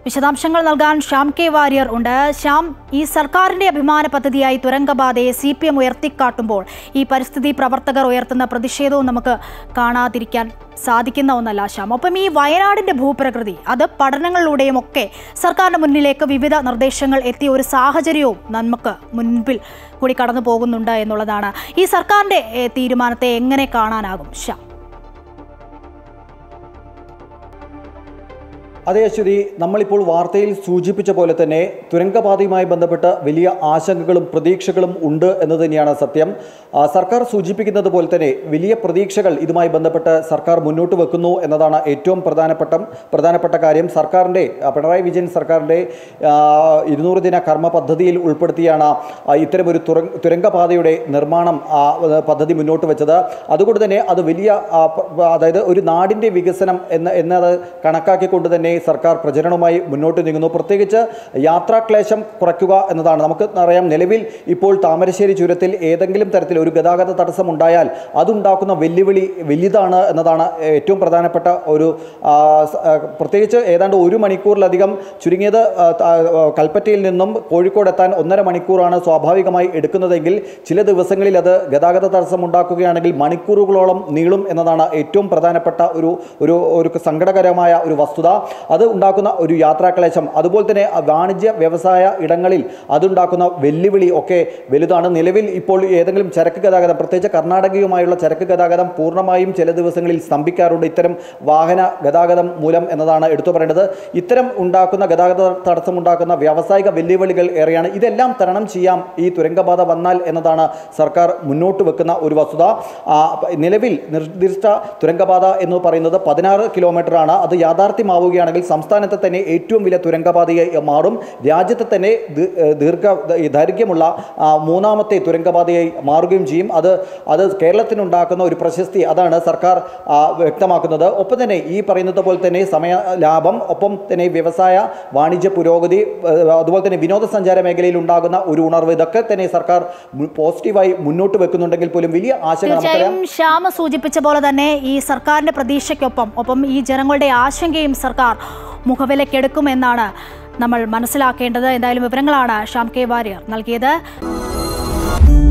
വിശദാംശങ്ങൾ നൽകാൻ ശ്യാം കെ വാര്യർ ഉണ്ട് ശ്യാം ഈ സർക്കാരിന്റെ അഭിമാന പദ്ധതിയായി തുരങ്കപാതയെ സി പി എം ഉയർത്തിക്കാട്ടുമ്പോൾ ഈ പരിസ്ഥിതി പ്രവർത്തകർ ഉയർത്തുന്ന പ്രതിഷേധവും നമുക്ക് കാണാതിരിക്കാൻ സാധിക്കുന്ന ഒന്നല്ല ശ്യാം ഒപ്പം ഈ വയനാടിന്റെ ഭൂപ്രകൃതി അത് പഠനങ്ങളിലൂടെയും ഒക്കെ സർക്കാരിന്റെ മുന്നിലേക്ക് വിവിധ നിർദ്ദേശങ്ങൾ എത്തിയ ഒരു സാഹചര്യവും നമുക്ക് മുൻപിൽ കൂടി കടന്നു പോകുന്നുണ്ട് എന്നുള്ളതാണ് ഈ സർക്കാരിന്റെ ഏ, തീരുമാനത്തെ എങ്ങനെ കാണാനാകും ശ്യാം അതെ അശ്വതി നമ്മളിപ്പോൾ വാർത്തയിൽ സൂചിപ്പിച്ച പോലെ തന്നെ തുരങ്കപാതയുമായി ബന്ധപ്പെട്ട് വലിയ ആശങ്കകളും പ്രതീക്ഷകളും ഉണ്ട് എന്ന് തന്നെയാണ് സത്യം ആ, സർക്കാർ സൂചിപ്പിക്കുന്നത് പോലെ തന്നെ വലിയ പ്രതീക്ഷകൾ ഇതുമായി ബന്ധപ്പെട്ട് സർക്കാർ മുന്നോട്ട് വെക്കുന്നു എന്നതാണ് ഏറ്റവും പ്രധാനപ്പെട്ട പ്രധാനപ്പെട്ട കാര്യം സർക്കാരിൻ്റെ ആ, പിണറായി വിജയൻ സർക്കാരിൻ്റെ ആ, ഇരുന്നൂറ് ദിന കർമ്മ പദ്ധതിയിൽ ഉൾപ്പെടുത്തിയാണ് ആ, ഇത്തരമൊരു തുര തുരങ്കപാതയുടെ നിർമ്മാണം ആ, പദ്ധതി മുന്നോട്ട് വെച്ചത് അതുകൊണ്ട് തന്നെ അത് വലിയ ആ, പ- അതായത് ഒരു നാടിൻ്റെ വികസനം എന്ന് എന്നത് കണക്കാക്കിക്കൊണ്ട് തന്നെ സർക്കാർ പ്രചരണവുമായി മുന്നോട്ട് നീങ്ങുന്നു പ്രത്യേകിച്ച് യാത്രാക്ലേശം കുറയ്ക്കുക എന്നതാണ് നമുക്ക് അറിയാം നിലവിൽ ഇപ്പോൾ താമരശ്ശേരി ചുരത്തിൽ ഏതെങ്കിലും തരത്തിൽ ഒരു ഗതാഗത തടസ്സം ഉണ്ടായാൽ അതുണ്ടാക്കുന്ന വെല്ലുവിളി വലുതാണ് എന്നതാണ് ഏറ്റവും പ്രധാനപ്പെട്ട ഒരു ആ, സ- ആ, പ്രത്യേകിച്ച് ഏതാണ്ട് ഒരു മണിക്കൂറിലധികം ചുരുങ്ങിയത് ആ, ത- ആ, കൽപ്പറ്റയിൽ നിന്നും കോഴിക്കോട് എത്താൻ ഒന്നര മണിക്കൂറാണ് സ്വാഭാവികമായി എടുക്കുന്നതെങ്കിൽ ചില ദിവസങ്ങളിൽ അത് ഗതാഗത തടസ്സം ഉണ്ടാക്കുകയാണെങ്കിൽ മണിക്കൂറുകളോളം നീളും എന്നതാണ് ഏറ്റവും പ്രധാനപ്പെട്ട ഒരു ഒരു ഒരു സങ്കടകരമായ ഒരു വസ്തുത അത് ഉണ്ടാക്കുന്ന ഒരു യാത്രാക്ലേശം അതുപോലെ തന്നെ ആ വാണിജ്യ വ്യവസായ ഇടങ്ങളിൽ അതുണ്ടാക്കുന്ന വെല്ലുവിളി ഒക്കെ വലുതാണ് നിലവിൽ ഇപ്പോൾ ഏതെങ്കിലും ചരക്ക് ഗതാഗതം പ്രത്യേകിച്ച് കർണാടകയുമായുള്ള ചരക്ക് ഗതാഗതം പൂർണ്ണമായും ചില ദിവസങ്ങളിൽ സ്തംഭിക്കാറുണ്ട് ഇത്തരം വാഹന ഗതാഗതം മൂലം എന്നതാണ് എടുത്തു പറയേണ്ടത് ഇത്തരം ഉണ്ടാക്കുന്ന ഗതാഗത തടസ്സം ഉണ്ടാക്കുന്ന വ്യാവസായിക വെല്ലുവിളികൾ ഏറെയാണ് ഇതെല്ലാം തരണം ചെയ്യാം ഈ തുരങ്കപാത വന്നാൽ എന്നതാണ് സർക്കാർ മുന്നോട്ട് വെക്കുന്ന ഒരു വസ്തുത ആ, നിലവിൽ നിർദ്ദിഷ്ട തുരങ്കപാത എന്ന് പറയുന്നത് പതിനാറ് കിലോമീറ്റർ ആണ് അത് യാഥാർത്ഥ്യമാവുകയാണെങ്കിൽ സംസ്ഥാനത്തെ തന്നെ ഏറ്റവും വലിയ തുരങ്കപാതയായി മാറും രാജ്യത്തെ തന്നെ ദീ- ഏഹ് ദീർഘ ഈ ദൈർഘ്യമുള്ള ആ, മൂന്നാമത്തെ തുരങ്കപാതയായി മാറുകയും ചെയ്യും അത് അത് കേരളത്തിനുണ്ടാക്കുന്ന ഒരു പ്രശസ്തി അതാണ് സർക്കാർ ആ, വ്യക്തമാക്കുന്നത് ഒപ്പം തന്നെ ഈ പറയുന്നത് പോലെ തന്നെ സമയ ലാഭം ഒപ്പം തന്നെ വ്യവസായ വാണിജ്യ പുരോഗതി ഏഹ് അതുപോലെ തന്നെ വിനോദസഞ്ചാര മേഖലയിൽ ഉണ്ടാകുന്ന ഒരു ഉണർവ് ഇതൊക്കെ തന്നെ സർക്കാർ മു- പോസിറ്റീവായി മുന്നോട്ട് വെക്കുന്നുണ്ടെങ്കിൽ പോലും വലിയ ആശങ്ക നമുക്കറിയാം തീർച്ചയായും ശ്യാമ സൂചിപ്പിച്ച പോലെ തന്നെ ഈ സർക്കാരിന്റെ പ്രതീക്ഷയ്ക്കൊപ്പം ഒപ്പം ഈ ജനങ്ങളുടെ ആശങ്കയും സർക്കാർ മുഖവിലക്കെടുക്കുമെന്നാണ് നമ്മൾ മനസ്സിലാക്കേണ്ടത് എന്തായാലും വിവരങ്ങളാണ് ശ്യാം കെ വാര്യർ നൽകിയത്